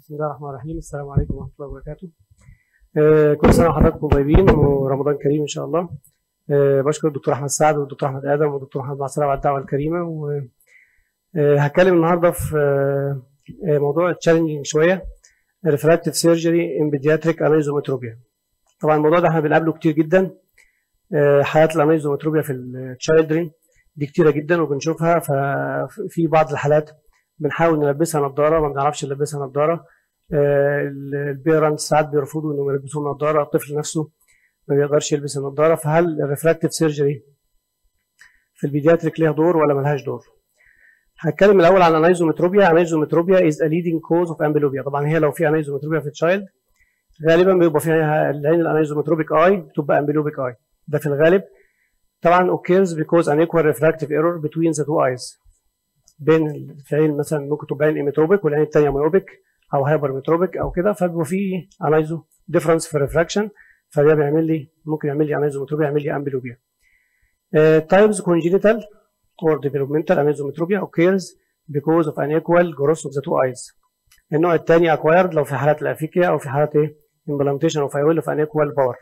بسم الله الرحمن الرحيم السلام عليكم ورحمة الله وبركاته آه، كل سنة وحضراتكم طيبين ورمضان كريم إن شاء الله آه، بشكر الدكتور أحمد سعد والدكتور أحمد آدم والدكتور محمد معصر على الدعوة الكريمة وهتكلم النهاردة في آه، آه، موضوع تشالنجينج شوية ريفراكتيف سيرجري ان بيدياتريك انايزومتروبيا طبعا الموضوع ده احنا بنقابله كتير جدا آه، حالات الانايزومتروبيا في التشايلدرين دي كتيرة جدا وبنشوفها ففي بعض الحالات بنحاول نلبسها نظاره ما بنعرفش نلبسها نظاره البيرنت ساعات بيرفضوا انهم يلبسوا نظاره الطفل نفسه ما بيقدرش يلبس النظاره فهل الريفراكتيف سيرجري في البيدياتريك ليها دور ولا ملهاش دور؟ هتكلم الاول عن انايزومتروبيا انايزومتروبيا از ا ليدنج كوز اوف امبلوبيا طبعا هي لو في انايزومتروبيا في التشايلد غالبا بيبقى فيها العين الانايزومتروبيك اي بتبقى امبلوبيك اي ده في الغالب طبعا occurs because an equal refractive error between the two eyes بين في عين مثلا ممكن تبقى عين ايميتروبيك والعين الثانيه مايوبيك او هايبر ميتروبيك او كده فبيبقى في انايزو ديفرنس في الريفراكشن فده بيعمل لي ممكن يعمل لي انايزومتروبيا يعمل لي امبلوبيا تايبز كونجينيتال or developmental anisotropia occurs because of unequal growth of the two eyes النوع الثاني acquired لو في حالات الافيكيا او في حالات ايه implantation of IOL of unequal power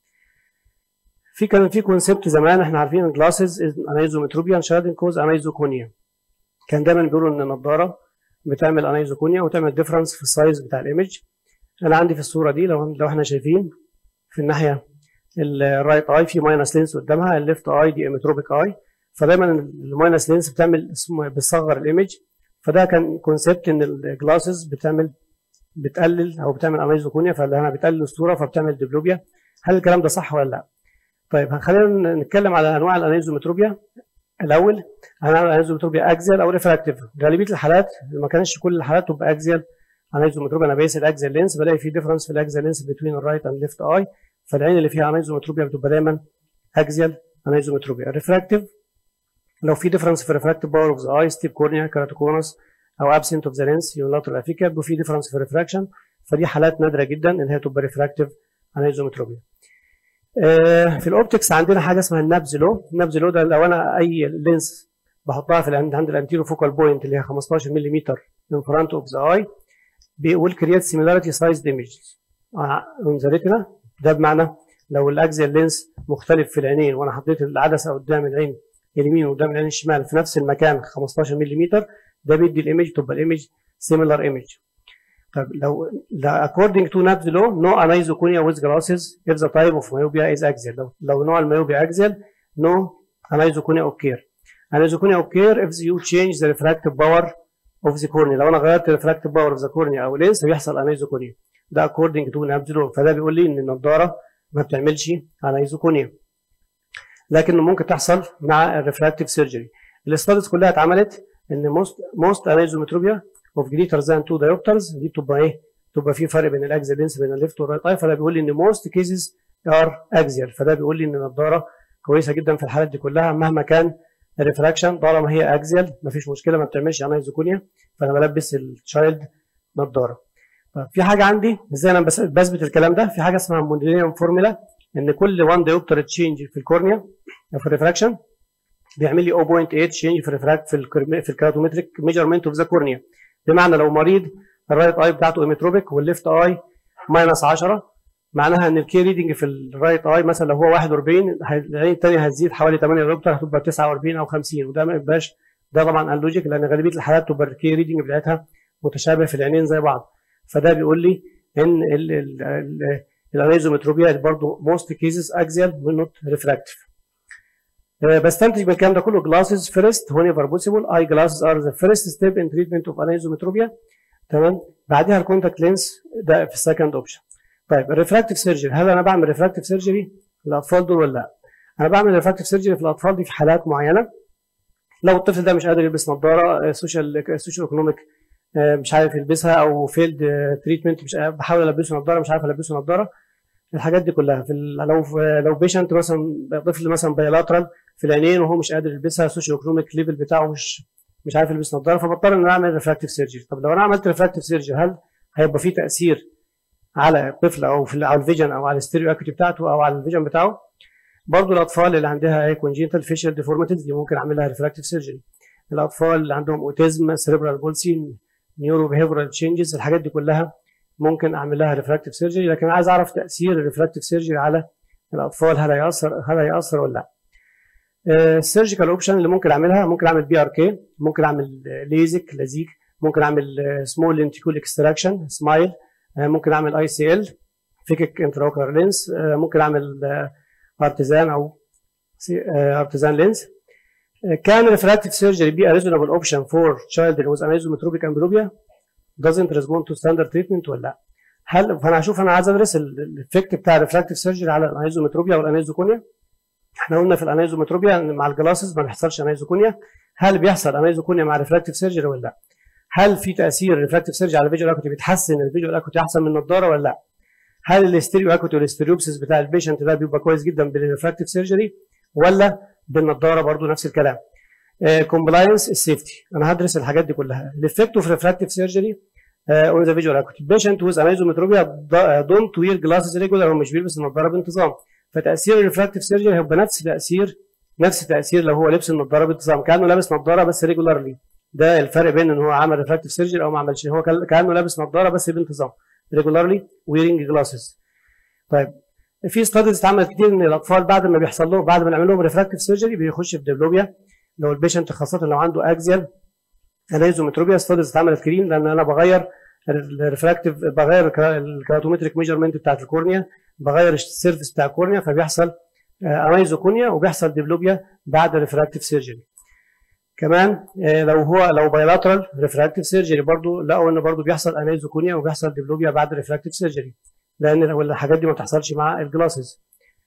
في كان في كونسيبت زمان احنا عارفين ان جلاسز انايزومتروبيا شادن كوز انايزوكونيا كان دايما بيقولوا ان النضاره بتعمل انايزوكونيا وتعمل ديفرنس في السايز بتاع الايمج انا عندي في الصوره دي لو لو احنا شايفين في الناحيه الرايت اي في ماينس لينس قدامها الليفت اي دي ايمتروبيك اي فدايما الماينس لينس بتعمل اسمه بتصغر الايمج فده كان كونسيبت ان الجلاسز بتعمل بتقلل او بتعمل انايزوكونيا فانها بتقلل الصوره فبتعمل ديبلوبيا هل الكلام ده صح ولا لا؟ طيب خلينا نتكلم على انواع الانايزومتروبيا الاول انواع الانايزومتروبيا اكزيال او ريفراكتيف غالبيه الحالات ما كانش كل الحالات تبقى اكزيال انايزومتروبيا انا بقيس الاكزيال لينس بلاقي في ديفرنس في الاكزيال لينس بين الرايت اند ليفت اي فالعين اللي فيها انايزومتروبيا بتبقى دايما اكزيال انايزومتروبيا ريفراكتيف لو في ديفرنس في الريفراكتيف باور اوف ذا اي ستيب كورنيا كراتوكونس او ابسنت اوف ذا لينس يونيلاترال افيكا بيبقى في ديفرنس في الريفراكشن فدي حالات نادره جدا ان هي تبقى ريفراكتيف انايزومتروبيا في الاوبتكس عندنا حاجه اسمها النبز لو النبز لو ده لو انا اي لينس بحطها في عند عند الانتيرو فوكال بوينت اللي هي 15 ملم من فرونت اوف ذا اي بيقول كرييت سيميلاريتي سايز ايمجز اون ذا ريتنا ده بمعنى لو الاكزيال لينس مختلف في العينين وانا حطيت العدسه قدام العين اليمين وقدام العين الشمال في نفس المكان 15 ملم ده بيدي الايمج تبقى الايمج سيميلار ايمج طب لو according to NABS law no anisoconia with glasses if the type of myopia is axial لو لو نوع الميوبيا axial no anisoconia occur anisoconia occur if you change the refractive power of the cornea لو انا غيرت refractive power of the cornea او لينس بيحصل anisoconia ده according to NABS law فده بيقول لي ان النضاره ما بتعملش anisoconia لكن ممكن تحصل مع الريفراكتيف سيرجري الاستاديز كلها اتعملت ان most most anisometropia of greater than 2 diopters دي بتبقى ايه؟ بتبقى في فرق بين الاكزيال لينس بين الليفت والرايت اي فده بيقول لي ان most cases are axial فده بيقول لي ان النضاره كويسه جدا في الحالات دي كلها مهما كان الريفراكشن طالما هي اكزيال مفيش مشكله ما بتعملش انايزوكونيا فانا بلبس التشايلد نضاره طب في حاجه عندي ازاي انا بثبت الكلام ده في حاجه اسمها موديلينيوم فورمولا ان كل 1 ديوبتر تشينج في الكورنيا في الريفراكشن بيعمل لي 0.8 تشينج في الريفراكت في في الكراتومتريك ميجرمنت اوف ذا كورنيا بمعنى لو مريض الرايت اي بتاعته ايميتروبيك والليفت اي ماينس 10 معناها ان الكي ريدنج في الرايت اي مثلا لو هو 41 العين الثانيه هتزيد حوالي 8 ديوبتر هتبقى 49 او 50 وده ما يبقاش ده طبعا اللوجيك لان غالبيه الحالات تبقى الكي ريدنج بتاعتها متشابه في العينين زي بعض فده بيقول لي ان الانيزومتروبيا برضه موست كيسز اكزيال نوت ريفراكتيف بستنتج من الكلام ده كله glasses first whenever possible eye glasses are the first step in treatment of anisometropia تمام بعدها الكونتاكت لينس ده في السكند اوبشن طيب الريفراكتيف سيرجري هل انا بعمل ريفراكتيف سيرجري للاطفال دول ولا لا؟ انا بعمل ريفراكتيف سيرجري في الاطفال دي في حالات معينه لو الطفل ده مش قادر يلبس نظاره سوشيال سوشيال ايكونوميك مش عارف يلبسها او فيلد تريتمنت مش بحاول البسه نظاره مش عارف البسه نظاره الحاجات دي كلها في لو في لو بيشنت مثلا طفل مثلا بايلاترال في العينين وهو مش قادر يلبسها سوشيو ايكونوميك ليفل بتاعه مش مش عارف يلبس نظاره فبضطر ان انا اعمل ريفراكتيف سيرجري طب لو انا عملت ريفراكتيف سيرجري هل هيبقى في تاثير على الطفل او في على الفيجن او على الستيريو اكتي بتاعته او على الفيجن بتاعه برضه الاطفال اللي عندها كونجينيتال فيشل ديفورميتيز دي ممكن اعمل لها ريفراكتيف سيرجري الاطفال اللي عندهم اوتيزم سيريبرال بولسي نيورو بيهيفيرال تشينجز الحاجات دي كلها ممكن اعمل لها ريفراكتيف سيرجري لكن عايز اعرف تاثير الريفراكتيف سيرجري على الاطفال هل هيأثر هل هيأثر ولا لا السيرجيكال اوبشن اللي ممكن اعملها ممكن اعمل بي ار كي ممكن اعمل ليزك لزيك ممكن اعمل سمول لينتيكول اكستراكشن سمايل ممكن اعمل اي سي ال فيكك انتراوكر لينس ممكن اعمل ارتيزان او ارتيزان لينس كان refractive surgery be a reasonable option for children with anisometropic amblyopia doesn't respond to standard treatment ولا لا هل فانا هشوف انا عايز ادرس الافكت بتاع الريفراكتيف سيرجري على الانيزومتروبيا والانيزوكونيا احنا قلنا في الانيزومتروبيا مع الجلاسز ما بيحصلش انيزوكونيا هل بيحصل انيزوكونيا مع الريفراكتيف سيرجري ولا لا هل في تاثير الريفراكتيف سيرجري على الفيجوال اكوتي بيتحسن الفيجوال اكوتي احسن من النضاره ولا لا هل الاستيريو اكوتي والاستيريوبسيس بتاع البيشنت ده بيبقى كويس جدا بالريفراكتيف سيرجري ولا بالنضاره برضو نفس الكلام كومبلاينس السيفتي انا هدرس الحاجات دي كلها الافكت اوف ريفراكتيف سيرجري اون ذا فيجوال اكوتي بيشنت ويز انيزومتروبيا دونت وير جلاسز ريجولار هو مش بيلبس النضاره بانتظام فتاثير الريفراكتيف سيرجري هيبقى نفس تاثير نفس تاثير لو هو لبس النضاره بانتظام كانه لابس نضاره بس ريجولارلي ده الفرق بين ان هو عمل ريفراكتيف سيرجري او ما عملش هو كانه لابس نضاره بس بانتظام ريجولارلي ويرنج جلاسز طيب في ستاديز اتعملت كتير ان الاطفال بعد ما بيحصل لهم بعد ما نعمل لهم ريفراكتيف سيرجري بيخش في ديبلوبيا لو البيشنت خاصه لو عنده اكزيال انيزومتروبيا ستاديز اتعملت كتير لان انا بغير الريفراكتيف بغير الكراتومتريك ميجرمنت بتاعت الكورنيا بغير السيرفيس بتاع الكورنيا فبيحصل انايزوكونيا وبيحصل ديبلوبيا بعد الريفراكتيف سيرجري كمان لو هو لو بايلاترال ريفراكتيف سيرجري برضو لقوا ان برضو بيحصل انايزوكونيا وبيحصل ديبلوبيا بعد الريفراكتيف سيرجري لان الحاجات دي ما بتحصلش مع الجلاسز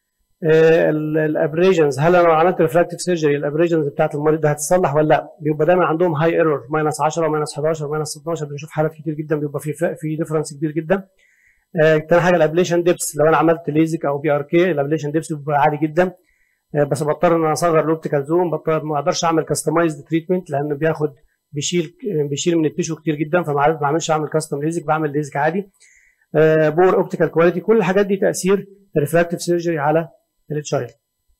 الابريجنز هل انا لو عملت ريفراكتيف سيرجري الابريجنز بتاعت المريض ده هتتصلح ولا لا؟ بيبقى دايما عندهم هاي ايرور ماينس 10 ماينس 11 ماينس 12 بنشوف حالات كتير جدا بيبقى في في ديفرنس كبير جدا. آه تاني حاجه الابليشن ديبس لو انا عملت ليزك او بي ار كي الابليشن ديبس بيبقى عالي جدا آه بس بضطر ان انا اصغر الاوبتيكال زوم بضطر ما اقدرش اعمل كاستمايزد تريتمنت لانه بياخد بيشيل بيشيل من التيشو كتير جدا فما بعملش اعمل كاستم ليزك بعمل ليزك عادي. آه بور اوبتيكال كواليتي كل الحاجات دي تاثير الريفراكتيف سيرجري على التشايلد.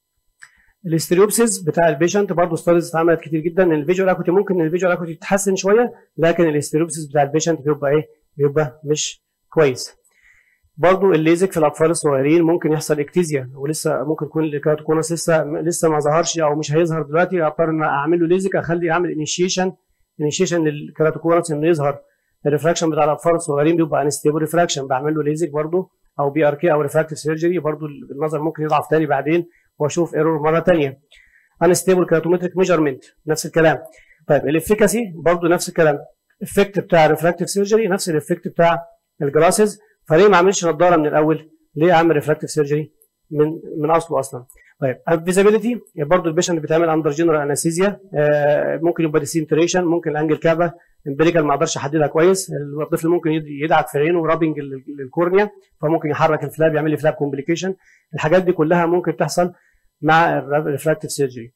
الاستريوبسيس بتاع البيشنت برضه ستاديز اتعملت كتير جدا ان الفيجوال اكوتي ممكن الفيجوال اكوتي تتحسن شويه لكن الاستريوبسيس بتاع البيشنت بيبقى ايه؟ بيبقى مش كويس. برضه الليزك في الاطفال الصغيرين ممكن يحصل اكتيزيا ولسه ممكن يكون الكراتوكونس لسه لسه ما ظهرش او مش هيظهر دلوقتي اضطر ان اعمل له ليزك اخلي اعمل انيشيشن انيشيشن للكراتوكونس انه يظهر الريفراكشن بتاع الاطفال الصغيرين بيبقى انستيبل ريفراكشن بعمل له ليزك برضه او بي ار كي او ريفراكتيف سيرجري برضه النظر ممكن يضعف تاني بعدين واشوف ايرور مره ثانيه انستيبل كراتومتريك ميجرمنت نفس الكلام طيب الافيكاسي برضه نفس الكلام الافكت بتاع الريفراكتيف سيرجري نفس الافكت بتاع الجلاسز فليه ما اعملش نظاره من الاول ليه اعمل ريفراكتيف سيرجري من من اصله اصلا طيب الفيزابيلتي برضه البيشنت بتعمل اندر جنرال انستيزيا آه ممكن يبقى ديسينتريشن ممكن الانجل كابا امبريكال ما اقدرش احددها كويس الطفل ممكن يدعك في عينه رابنج للكورنيا فممكن يحرك الفلاب يعمل لي فلاب كومبليكيشن الحاجات دي كلها ممكن تحصل مع الريفراكتيف سيرجري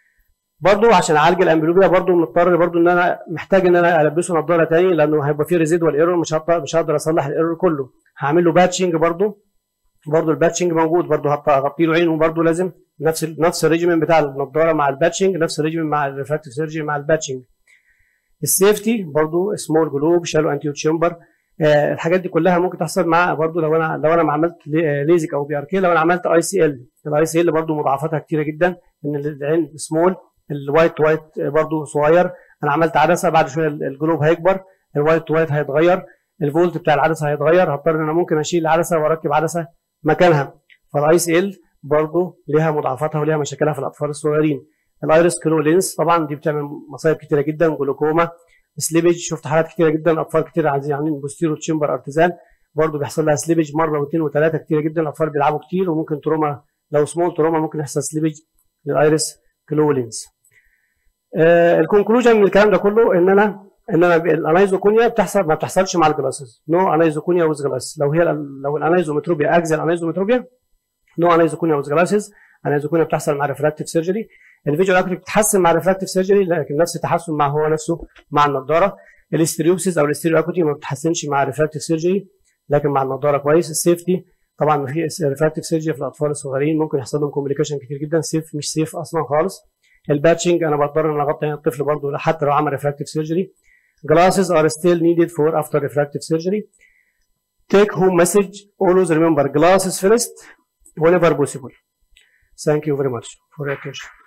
برضه عشان اعالج الامبلوبيا برضه مضطر برضه ان انا محتاج ان انا البسه نظاره تاني لانه هيبقى فيه ريزيدوال ايرور مش هقدر مش هقدر اصلح الايرور كله هعمل له باتشنج برضه برضه الباتشنج موجود برضه هغطي له عينه برضه لازم نفس نفس الريجيمنت بتاع النظاره مع الباتشنج نفس الريجيمنت مع الريفراكتيف سيرجري مع الباتشنج السيفتي برضه سمول جلوب شالو انتيو تشامبر آه الحاجات دي كلها ممكن تحصل مع برضه لو انا لو انا ما عملت ليزك او بي ار كي لو انا عملت اي سي ال الاي سي ال برضه مضاعفاتها كتيره جدا ان العين سمول الوايت وايت برضه صغير انا عملت عدسه بعد شويه الجلوب هيكبر الوايت وايت هيتغير الفولت بتاع العدسه هيتغير هضطر ان انا ممكن اشيل العدسه واركب عدسه مكانها فالاي سي ال برضه ليها مضاعفاتها وليها مشاكلها في الاطفال الصغيرين الايرس كلو لينس طبعا دي بتعمل مصايب كتيره جدا جلوكوما سليبج شفت حالات كتيره جدا اطفال كتير عايزين عاملين بوستيرو تشامبر ارتيزان برضه بيحصل لها سليبج مره واثنين وثلاثه كتيره جدا الاطفال بيلعبوا كتير وممكن تروما لو سمول تروما ممكن يحصل سليبج للايرس كلو لينس آه الكونكلوجن من الكلام ده كله ان انا ان انا الانايزوكونيا بتحصل ما بتحصلش مع الجلاسز نو انايزوكونيا ويز جلاس لو هي لو الانايزومتروبيا اجزاء الانايزومتروبيا نو انايزوكونيا ويز جلاسز انايزوكونيا بتحصل مع ريفراكتيف سيرجري الفيجوال اكتيف بتتحسن مع الريفراكتيف سيرجري لكن نفس التحسن مع هو نفسه مع النضاره الاستريوبسيس او الاستيريو اكوتي ما بتتحسنش مع الريفراكتيف سيرجري لكن مع النضاره كويس السيفتي طبعا في ريفراكتيف سيرجري في الاطفال الصغيرين ممكن يحصل لهم كومبليكيشن كتير جدا سيف مش سيف اصلا خالص الباتشنج انا بضطر ان اغطي الطفل برضه حتى لو عمل ريفراكتيف سيرجري glasses are still needed for after refractive surgery take home message always remember glasses first whenever possible thank you very much for your attention